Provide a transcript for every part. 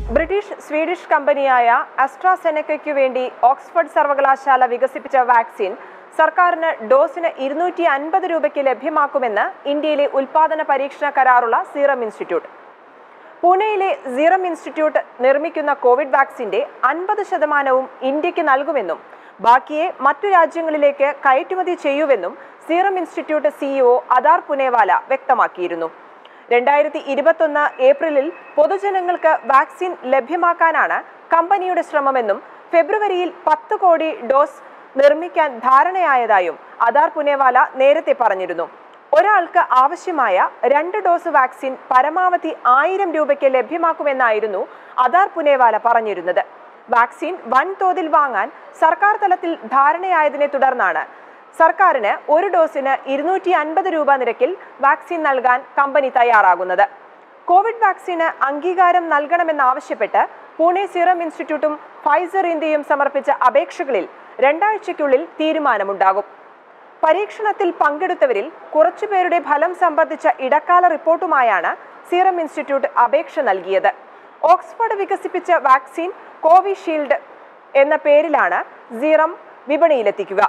British Swedish കമ്പനിയായ അസ്ട്രാസെനക്കയ്ക്കു വേണ്ടി Oxford സർവകലാശാല വികസിപ്പിച്ച വാക്സിൻ സർക്കാരിന് ഡോസിന് ഇരുന്നൂറ്റി അൻപത് രൂപയ്ക്ക് ലഭ്യമാക്കുമെന്ന് ഇന്ത്യയിലെ ഉൽപാദന പരീക്ഷണ കരാറുള്ള സീറം ഇൻസ്റ്റിറ്റ്യൂട്ട് പൂനെയിലെ സീറം ഇൻസ്റ്റിറ്റ്യൂട്ട് നിർമ്മിക്കുന്ന കോവിഡ് വാക്സിന്റെ അൻപത് ശതമാനവും ഇന്ത്യക്ക് നൽകുമെന്നും ബാക്കിയെ മറ്റു രാജ്യങ്ങളിലേക്ക് കയറ്റുമതി ചെയ്യുമെന്നും serum institute CEO Adar Poonawalla വ്യക്തമാക്കിയിരുന്നു രണ്ടായിരത്തി ഇരുപത്തൊന്ന് ഏപ്രിലിൽ പൊതുജനങ്ങൾക്ക് വാക്സിൻ ലഭ്യമാക്കാനാണ് കമ്പനിയുടെ ശ്രമമെന്നും ഫെബ്രുവരിയിൽ പത്ത് കോടി ഡോസ് നിർമ്മിക്കാൻ ധാരണയായതായും അദാർ പുനേവാല നേരത്തെ പറഞ്ഞിരുന്നു ഒരാൾക്ക് ആവശ്യമായ രണ്ട് ഡോസ് വാക്സിൻ പരമാവധി ആയിരം രൂപയ്ക്ക് ലഭ്യമാക്കുമെന്നായിരുന്നു അദാർ പുനേവാല പറഞ്ഞിരുന്നത് വാക്സിൻ വൻതോതിൽ വാങ്ങാൻ സർക്കാർ തലത്തിൽ ധാരണയായതിനെ തുടർന്നാണ് സർക്കാരിന് ഒരു ഡോസിന് ഇരുന്നൂറ്റി അൻപത് രൂപ നിരക്കിൽ വാക്സിൻ നൽകാൻ കമ്പനി തയ്യാറാകുന്നത് കോവിഡ് വാക്സിന് അംഗീകാരം നൽകണമെന്നാവശ്യപ്പെട്ട് പൂനെ സീറം ഇൻസ്റ്റിറ്റ്യൂട്ടും ഫൈസർ ഇന്ത്യയും സമർപ്പിച്ച അപേക്ഷകളിൽ രണ്ടാഴ്ചയ്ക്കുള്ളിൽ തീരുമാനമുണ്ടാകും പരീക്ഷണത്തിൽ പങ്കെടുത്തവരിൽ കുറച്ചുപേരുടെ ഫലം സംബന്ധിച്ച ഇടക്കാല റിപ്പോർട്ടുമായാണ് സീറം ഇൻസ്റ്റിറ്റ്യൂട്ട് അപേക്ഷ നൽകിയത് ഓക്സ്ഫോർഡ് വികസിപ്പിച്ച വാക്സിൻ കോവിഷീൽഡ് എന്ന പേരിലാണ് സീറം വിപണിയിലെത്തിക്കുക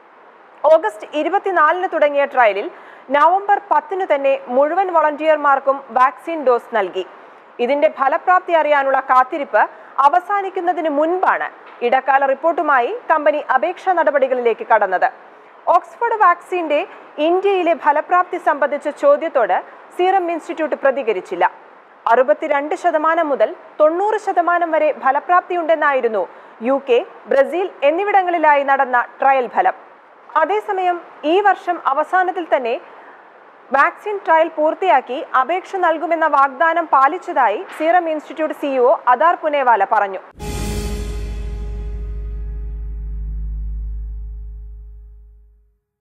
ഓഗസ്റ്റ് ഇരുപത്തിനാലിന് തുടങ്ങിയ ട്രയലിൽ നവംബർ പത്തിന് തന്നെ മുഴുവൻ വോളണ്ടിയർമാർക്കും വാക്സിൻ ഡോസ് നൽകി ഇതിന്റെ ഫലപ്രാപ്തി അറിയാനുള്ള കാത്തിരിപ്പ് അവസാനിക്കുന്നതിന് മുൻപാണ് ഇടക്കാല റിപ്പോർട്ടുമായി കമ്പനി അപേക്ഷാ നടപടികളിലേക്ക് കടന്നത് ഓക്സ്ഫോർഡ് വാക്സിന്റെ ഇന്ത്യയിലെ ഫലപ്രാപ്തി സംബന്ധിച്ച ചോദ്യത്തോട് സീറം ഇൻസ്റ്റിറ്റ്യൂട്ട് പ്രതികരിച്ചില്ല അറുപത്തിരണ്ട് ശതമാനം മുതൽ തൊണ്ണൂറ് ശതമാനം വരെ ഫലപ്രാപ്തിയുണ്ടെന്നായിരുന്നു യു കെ ബ്രസീൽ എന്നിവിടങ്ങളിലായി നടന്ന ട്രയൽ ഫലം അതേസമയം ഈ വർഷം അവസാനത്തിൽ തന്നെ വാക്സിൻ ട്രയൽ പൂർത്തിയാക്കി അപേക്ഷ നൽകുമെന്ന വാഗ്ദാനം പാലിച്ചതായി serum institute CEO Adar Poonawalla പറഞ്ഞു